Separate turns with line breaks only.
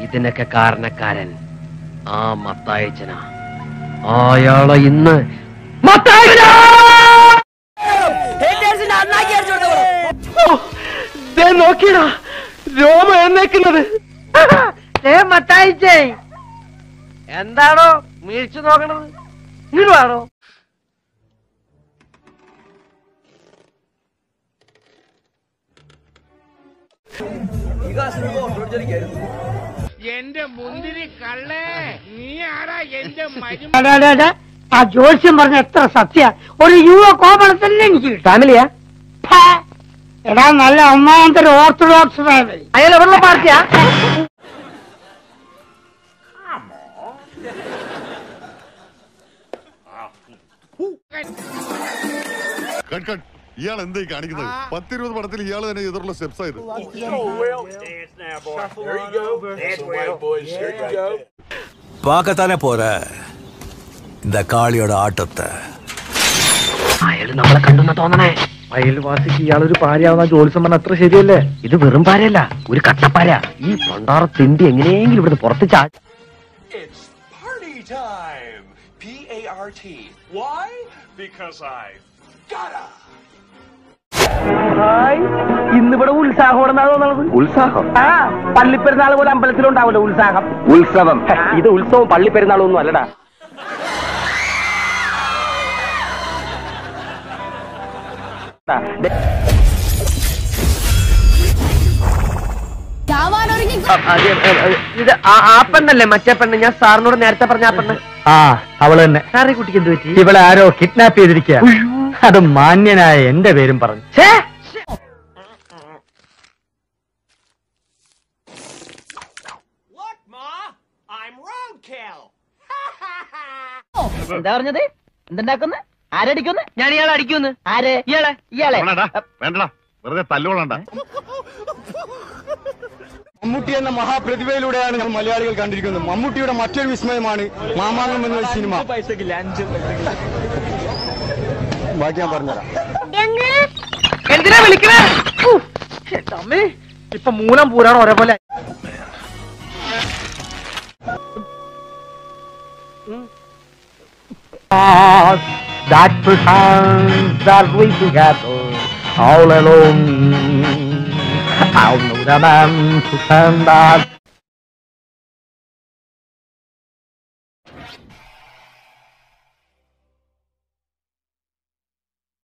ഇതിനൊക്കെ കാരണക്കാരൻ ആ മത്തായച്ചന അയാളെ ഇന്ന് മത്തായച്ചനാ! ഓ, ദേ നോക്കിയടാ രോമ എന്നേക്കുന്നത് മത്തായിച്ചേ എന്താണോ വീഴ്ച നോക്കണത് ഇങ്ങോട്ട് വേണോ
എന്റെ മുന്തിരി കള്ളേ നീ ആരാ എന്റെ മരുമ
എടാ, എടാ, എടാ, ആ ജോത്സ്യം പറഞ്ഞ എത്ര സത്യ ഒരു യുവ കോമണ തന്നെ എനിക്ക് കിട്ടും
ഫാമിലിയാ
ഹാ. എടാ നല്ല ഒന്നാമത്തെ ഓർത്തഡോക്സ് ഫാമിലി
അയാൾ എവിടെ പാർട്ടിയാ
കട്ട് കട്ട് ഇയാൾ എന്തായി കാണിക്കുന്നത് പത്തിരുപത് പടത്തിൽ ഇയാൾ തന്നെ എതിർള്ള സ്റ്റെപ്സ് ആയത്
பார்க்கத்தானே போற இந்த காளியோட ஆட்டத்தை
അയാൾ നമ്മളെ കണ്ടെന്ന് തോന്നണേ അയൽവാസിക്ക് ഇയാളൊരു പാരയാവുന്ന ജോലിസം പറഞ്ഞ അത്ര ശരിയല്ലേ ഇത് വെറും പാരയല്ല ഒരു കട്ടപ്പാര ഈ പണ്ടാറ തിണ്ടി എങ്ങനെയെങ്കിലും ഇവിടുന്ന് പുറത്ത് ചാ
It's party time! P A R T. Why? Because I gotta!
ഇന്നിവിടെ ഉത്സാഹമാണെന്നാ തോന്നുന്നത് ഉത്സാഹം ആ പള്ളിപ്പെരുന്നാൾ പോലെ അമ്പലത്തിലുണ്ടാവല്ലോ ഉത്സാഹം ഉത്സവം ഇത് ഉത്സവം പള്ളിപ്പെരുന്നാളും ഒന്നും അല്ലടാ ഇത് ആ- ആ പെണ്ണല്ലേ മറ്റേ പെണ്ണ് ഞാൻ സാറിനോട് നേരത്തെ പറഞ്ഞ ആ പെണ്ണ്
ആ അവള് തന്നെ
സാറി കുട്ടിക്ക് എന്ത് പറ്റി
ഇവളെ ആരോ കിഡ്നാപ്പ് ചെയ്തിരിക്കുക അത് മാന്യനായ എന്റെ പേരും പറഞ്ഞു
ഛേ!
Look, Ma! I'm roadkill!
എന്താ പറഞ്ഞത് എന്തുണ്ടാക്കുന്നു ആരടിക്കുന്നു
ഞാൻ ഇയാളെ അടിക്കുന്നു
ആര്
ഇയാളെ
ഇയാളെ
വേണ്ടടാ വേണ്ടടാ വെറുതെ തല്ലുകൊള്ളണ്ട
മമ്മൂട്ടി എന്ന മഹാപ്രതിഭയിലൂടെയാണ് നമ്മൾ മലയാളികൾ കണ്ടിരിക്കുന്നത് മമ്മൂട്ടിയുടെ മറ്റൊരു വിസ്മയമാണ് മാമാങ്കം എന്ന സിനിമ ബാക്കി ഞാൻ പറഞ്ഞുതരാം
എന്തിനാ വിളിക്കണേ ഉഫ്, എന്റെ അമ്മേ ഇപ്പൊ മൂലം പൂരാണ് ഒരേപോലെ
That pretends that we together all alone. I'll know the man to turn that